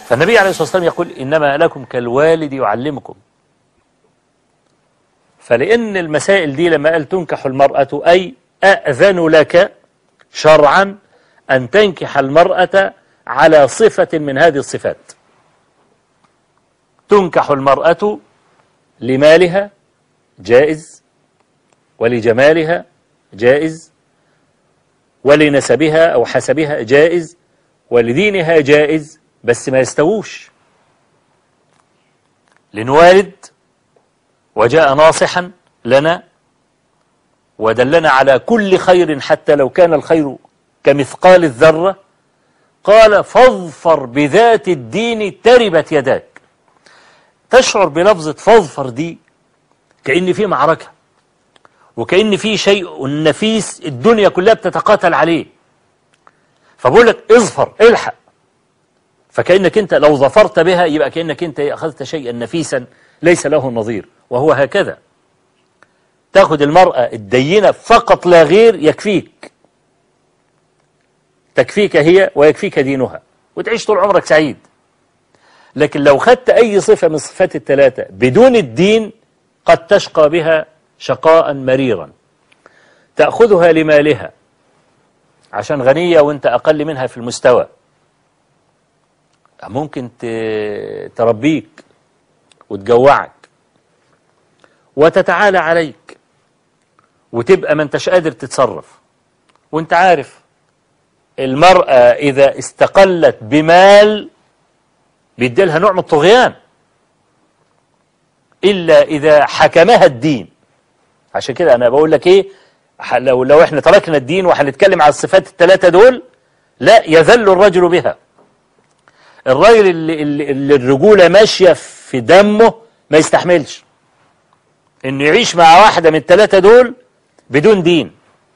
فالنبي عليه الصلاة والسلام يقول إنما لكم كالوالد يعلمكم فلأن المسائل دي لما قال تنكح المرأة أي أأذن لك شرعا أن تنكح المرأة على صفة من هذه الصفات تنكح المرأة لمالها جائز ولجمالها جائز ولنسبها أو حسبها جائز ولدينها جائز بس ما يستووش لنوالد وجاء ناصحا لنا ودلنا على كل خير حتى لو كان الخير كمثقال الذرة قال فاظفر بذات الدين تربت يداك تشعر بلفظة فاظفر دي كأن في معركة وكأن في شيء نفيس الدنيا كلها بتتقاتل عليه فبقول لك اظفر الحق فكأنك انت لو ظفرت بها يبقى كأنك انت أخذت شيئا نفيسا ليس له نظير وهو هكذا تاخد المرأة الدينة فقط لا غير يكفيك تكفيك هي ويكفيك دينها وتعيش طول عمرك سعيد لكن لو خدت أي صفة من الصفات الثلاثة بدون الدين قد تشقى بها شقاء مريرا تأخذها لمالها عشان غنية وانت أقل منها في المستوى ممكن تربيك وتجوعك وتتعالى عليك وتبقى ما انتش قادر تتصرف وانت عارف المرأة إذا استقلت بمال بيديلها نوع من الطغيان إلا إذا حكمها الدين عشان كده أنا بقول لك إيه لو, لو إحنا تركنا الدين وهنتكلم على الصفات الثلاثة دول لا يذل الرجل بها الراجل اللي, اللي, اللي الرجولة ماشية في دمه ما يستحملش انه يعيش مع واحدة من الثلاثة دول بدون دين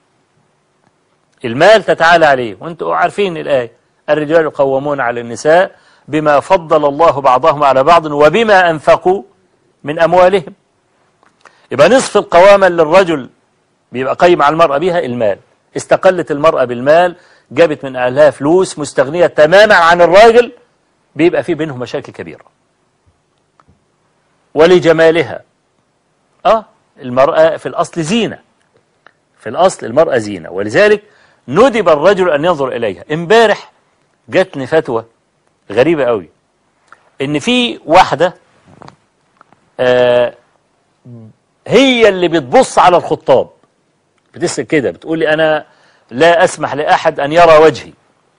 المال تتعالى عليه وانتوا عارفين الآية الرجال قوامون على النساء بما فضل الله بعضهم على بعض وبما أنفقوا من أموالهم يبقى نصف القوامة للرجل بيبقى قيم على المرأة بها المال استقلت المرأة بالمال جابت من أهلها فلوس مستغنية تماما عن الراجل بيبقى في بينهم مشاكل كبيرة ولجمالها آه المرأة في الأصل زينة في الأصل المرأة زينة ولذلك ندب الرجل أن ينظر إليها امبارح جاتني فتوى غريبة قوي إن في واحدة آه هي اللي بتبص على الخطاب بتسأل كده بتقول لي أنا لا أسمح لأحد أن يرى وجهي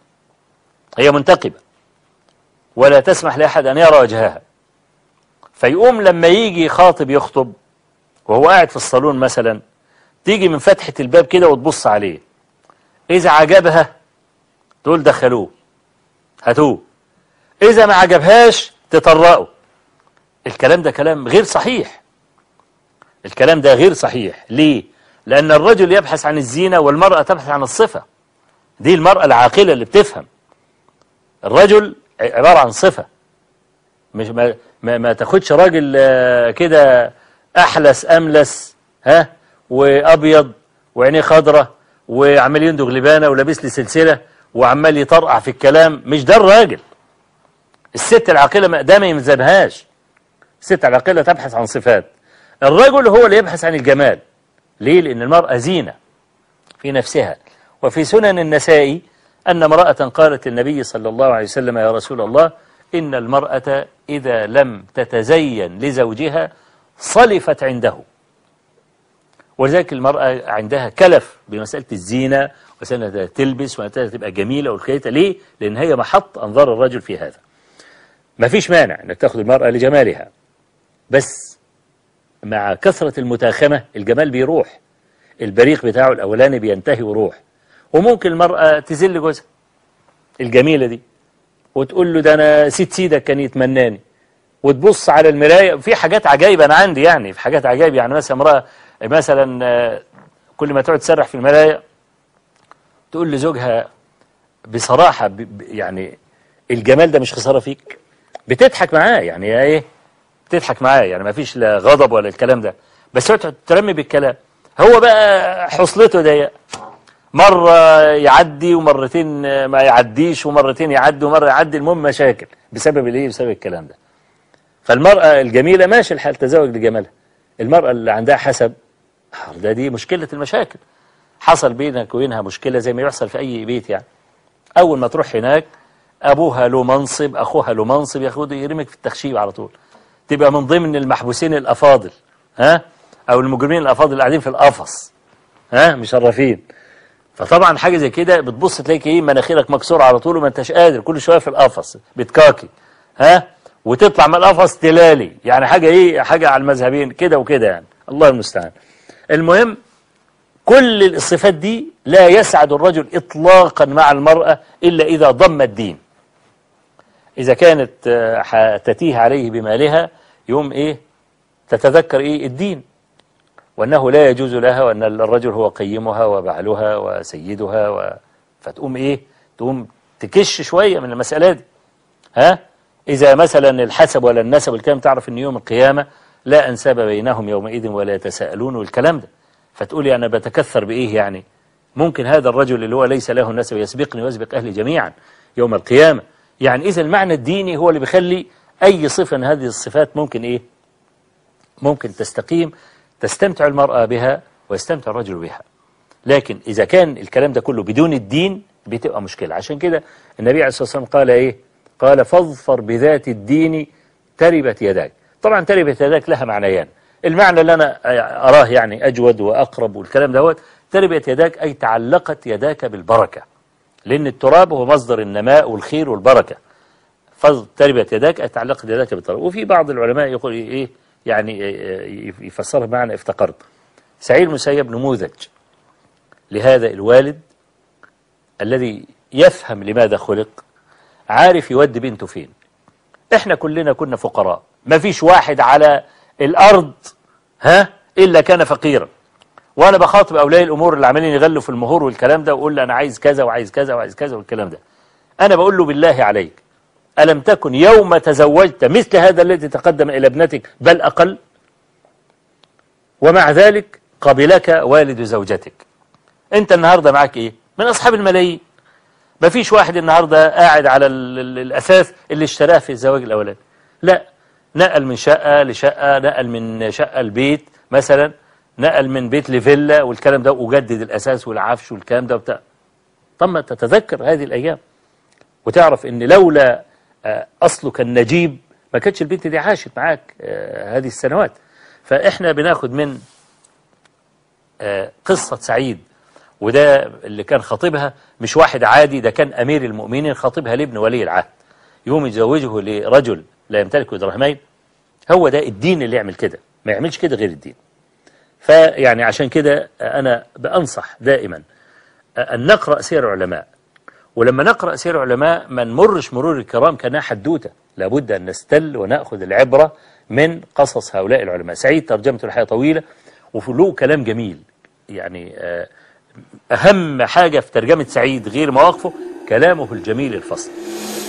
هي منتقبة ولا تسمح لأحد أن يرى وجهها فيقوم لما يجي خاطب يخطب وهو قاعد في الصالون مثلا تيجي من فتحة الباب كده وتبص عليه إذا عجبها تقول دخلوه هاتوه إذا ما عجبهاش تطرقوا الكلام ده كلام غير صحيح الكلام ده غير صحيح ليه؟ لأن الرجل يبحث عن الزينة والمرأة تبحث عن الصفة دي المرأة العاقلة اللي بتفهم الرجل عبارة عن صفة مش ما, ما, ما تاخدش راجل كده أحلس أملس ها وأبيض وعينيه خضرة وعمال يندغ لبانة ولابس لي سلسلة وعمال يطرقع في الكلام مش ده الراجل الست العاقلة ده ما يمزبهاش الست العاقلة تبحث عن صفات الرجل هو اللي يبحث عن الجمال ليه؟ لأن المرأة زينة في نفسها وفي سنن النسائي أن امرأة قالت للنبي صلى الله عليه وسلم يا رسول الله إن المرأة إذا لم تتزين لزوجها صلفت عنده ولذلك المرأة عندها كلف بمسألة الزينة وسنة تلبس وسنة تبقى جميلة والكيتة ليه؟ لأن هي محط أنظار الرجل في هذا ما فيش مانع أنك تأخذ المرأة لجمالها بس مع كثرة المتاخمة الجمال بيروح البريق بتاعه الأولاني بينتهي وروح وممكن المرأة تذل جوزها الجميلة دي وتقول له ده أنا سيد سيدك كان يتمناني وتبص على المراية في حاجات عجائب أنا عندي يعني في حاجات عجائب يعني مثلا امرأة مثلا كل ما تقعد تسرح في المراية تقول لزوجها بصراحة يعني الجمال ده مش خسارة فيك بتضحك معاه يعني ايه بتضحك معاه يعني ما فيش لا غضب ولا الكلام ده بس تقعد ترمي بالكلام هو بقى حصلته ضيق مرة يعدي ومرتين ما يعديش ومرتين يعدي ومرة يعدي المهم مشاكل بسبب الايه بسبب الكلام ده فالمرأة الجميلة ماشي الحال تزوج لجمالها المرأة اللي عندها حسب ده دي مشكلة المشاكل حصل بينك وبينها مشكلة زي ما يحصل في أي بيت يعني أول ما تروح هناك أبوها له منصب أخوها له منصب ياخد يرمك في التخشيب على طول تبقى من ضمن المحبوسين الأفاضل ها أو المجرمين الأفاضل اللي قاعدين في القفص ها مشرفين فطبعا حاجة زي كده بتبص تلاقي ايه مناخيرك مكسورة على طول وما انتش قادر كل شوية في القفص بتكاكي ها وتطلع من القفص تلالي يعني حاجة ايه حاجة على المذهبين كده وكده يعني الله المستعان المهم كل الصفات دي لا يسعد الرجل إطلاقا مع المرأة إلا إذا ضم الدين إذا كانت آه، تتيه عليه بمالها يوم إيه تتذكر إيه الدين وأنه لا يجوز لها وأن الرجل هو قيمها وبعلها وسيدها و... فتقوم إيه تقوم تكش شوية من المسألة دي ها إذا مثلا الحسب ولا النسب الكلام تعرف أن يوم القيامة لا أنساب بينهم يومئذ ولا يتساءلون والكلام ده فتقولي أنا بتكثر بإيه يعني ممكن هذا الرجل اللي هو ليس له نسب يسبقني ويسبق أهلي جميعا يوم القيامة يعني إذا المعنى الديني هو اللي بيخلي أي صفة من هذه الصفات ممكن إيه ممكن تستقيم تستمتع المرأة بها ويستمتع الرجل بها لكن إذا كان الكلام ده كله بدون الدين بتبقى مشكلة عشان كده النبي عليه الصلاة والسلام قال إيه قال فاظفر بذات الدين تربت يداك طبعا تربت يداك لها معنيان المعنى اللي أنا أراه يعني أجود وأقرب والكلام دوت تربت يداك أي تعلقت يداك بالبركة لأن التراب هو مصدر النماء والخير والبركة فتربت يداك أي تعلقت يداك بالتراب وفي بعض العلماء يقول إيه يعني يفسرها بمعنى افتقرت سعيد المسيب نموذج لهذا الوالد الذي يفهم لماذا خلق عارف يودي بنته فين احنا كلنا كنا فقراء ما فيش واحد على الارض ها الا كان فقيرا وانا بخاطب اولياء الامور اللي عمالين يغلوا في المهور والكلام ده واقول له انا عايز كذا وعايز كذا وعايز كذا والكلام ده انا بقول له بالله عليك ألم تكن يوم تزوجت مثل هذا الذي تقدم إلى ابنتك بل أقل ومع ذلك قبلك والد زوجتك أنت النهاردة معك إيه من أصحاب الملايين ما فيش واحد النهاردة قاعد على الأساس اللي اشتراه في الزواج الأولاني لا نقل من شقة لشقة نقل من شقة لبيت مثلا نقل من بيت لفيلا والكلام ده وجدد الأساس والعفش والكلام ده وبتاع طب تتذكر هذه الأيام وتعرف ان لولا أصلك النجيب ما كانتش البنت دي عاشت معاك هذه السنوات فإحنا بناخد من قصة سعيد وده اللي كان خطيبها مش واحد عادي ده كان أمير المؤمنين خطيبها لابن ولي العهد يوم يزوجه لرجل لا يمتلك درهمين هو ده الدين اللي يعمل كده ما يعملش كده غير الدين فيعني عشان كده أنا بأنصح دائما أن نقرأ سير العلماء ولما نقرأ سير علماء ما نمرش مرور الكرام كانها حدوتة لابد أن نستل ونأخذ العبرة من قصص هؤلاء العلماء سعيد ترجمته الحياة طويلة وله كلام جميل يعني أهم حاجة في ترجمة سعيد غير مواقفه كلامه الجميل الفصل